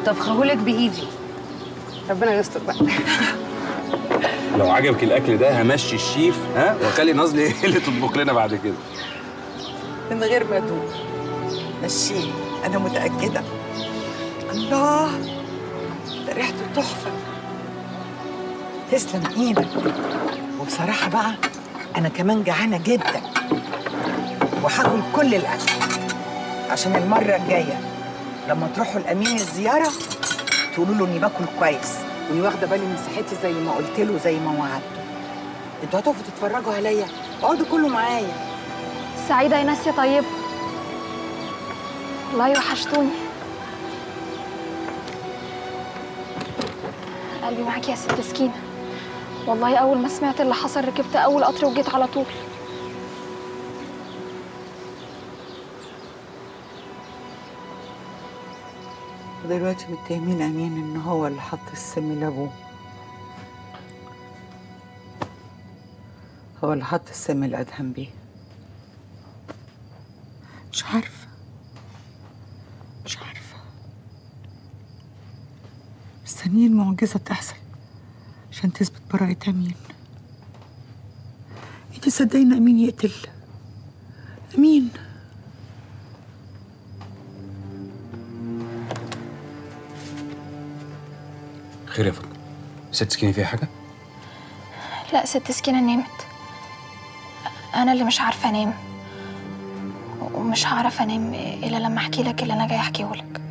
طبخهولك بايدي ربنا يستر بقى لو عجبك الاكل ده همشي الشيف ها واخلي نازلي هي اللي تطبخ لنا بعد كده من غير ما ادوق مشيني انا متاكده الله ده ريحته تحفه تسلم ايدك وبصراحه بقى انا كمان جعانه جدا وهاكل كل الاكل عشان المره الجايه لما تروحوا الامين الزياره تقولوا له اني باكل كويس واني واخده بالي من صحتي زي ما قلت له زي ما وعدته انتوا هتقفوا تتفرجوا عليا اقعدوا كله معايا سعيدة يا ناس يا طيبة والله وحشتوني قلبي معاكي يا ست سكينة والله أول ما سمعت اللي حصل ركبت أول قطر وجيت على طول ودلوقتي متهمين امين ان هو اللي حط السم لابوه هو اللي حط السم لادهم بيه مش عارفه مش عارفه مستنيين معجزه تحصل عشان تثبت براءة امين انت صدقين امين يقتل امين خير يا فاطمه ست سكينه فيها حاجه لا ست سكينة نامت أنا اللي مش عارفة أنام ومش هعرف أنام إلا لما أحكي لك اللي أنا جاي أحكيه لك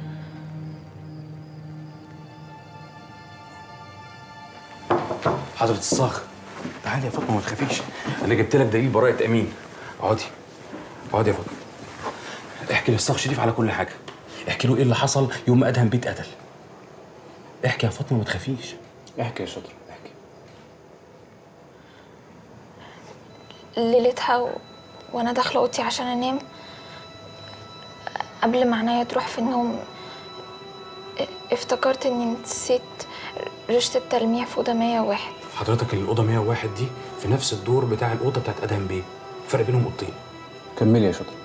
حضرة الصاغ تعالي يا فاطمه ما تخافيش انا جبت لك دليل براءة امين اقعدي اقعدي يا فاطمه احكي للصاغ شريف على كل حاجه احكي له ايه اللي حصل يوم ما ادهم بيت قتل احكي يا فاطمه ما تخافيش احكي يا شاطر احكي ليلتها و... وأنا داخلة أوضتي عشان أنام قبل ما عينيا تروح في النوم ا- افتكرت إني نسيت ريشة التلميع في أوضة 101 حضرتك الاوضه 101 دي في نفس الدور بتاع الاوضه بتاعت ادهم بيه فرق بينهم اوضتين كملي يا شاطر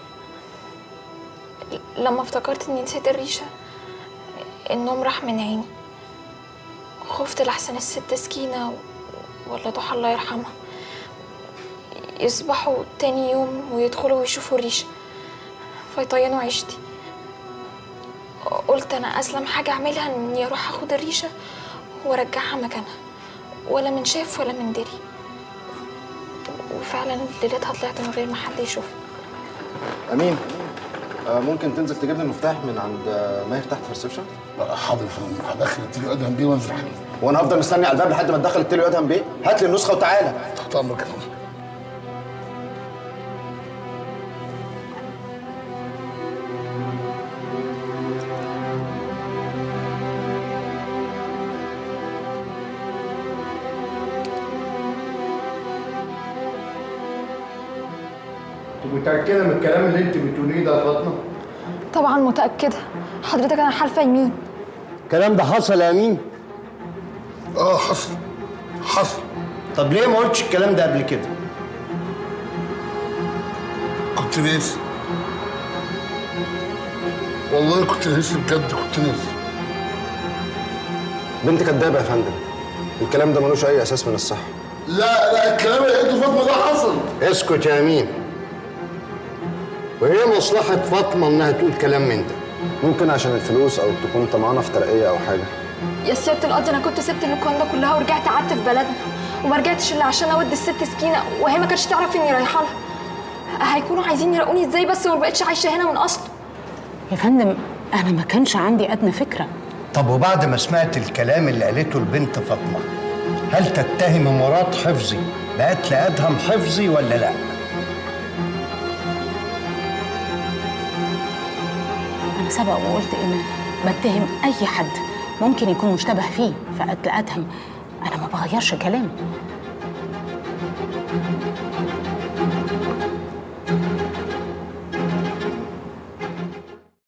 لما افتكرت اني نسيت الريشة النوم راح من عيني خفت لحسن الست سكينة و- ولا ضحى الله يرحمها يصبحوا تاني يوم ويدخلوا ويشوفوا الريشة فيطينوا عيشتي قلت انا اسلم حاجة اعملها اني اروح اخد الريشة وارجعها مكانها ولا من شاف ولا من دري وفعلا ليلتها طلعت من غير ما حد يشوفني امين آه ممكن تنزل تجيب لي المفتاح من عند آه، ماهر تحت في الريسبشن لا حاضر يا فندم هدخل التليفون ادهم بيه وانزل حالا وانا هفضل مستني على الباب لحد ما تدخل التليو ادهم بيه هات لي النسخه وتعالى تحت امرك يا فندم انت متأكدة من الكلام اللي انت بتقوليه ده يا فاطمة؟ طبعا متأكدة حضرتك انا حالفة يمين الكلام ده حصل يا أمين؟ اه حصل حصل طب ليه ما قلتش الكلام ده قبل كده؟ كنت ناسي والله كنت ناسي بجد كنت ناسي بنت كدابه يا فندم الكلام ده ملوش اي اساس من الصحه لا لا الكلام اللي لقيته فاطمه ده حصل اسكت يا أمين وإيه مصلحة فاطمة إنها تقول كلام من ده؟ ممكن عشان الفلوس او تكون طمعانه في ترقيه او حاجه يا سيادة القاضي أنا كنت سبت اللوكاندا كلها ورجعت قعدت في بلدنا وما رجعتش إلا عشان أودي الست سكينة وهي ما كانتش تعرف إني رايحة لها هيكونوا عايزين يلاقوني إزاي بس وما بقتش عايشة هنا من أصله يا فندم انا ما كانش عندي ادنى فكره طب وبعد ما سمعت الكلام اللي قالته البنت فاطمة هل تتهم مراد حفظي بقتل أدهم حفظي ولا لا؟ انا سبق وقلت ان بتهم اي حد ممكن يكون مشتبه فيه في قتل ادهم انا ما بغيرش كلامي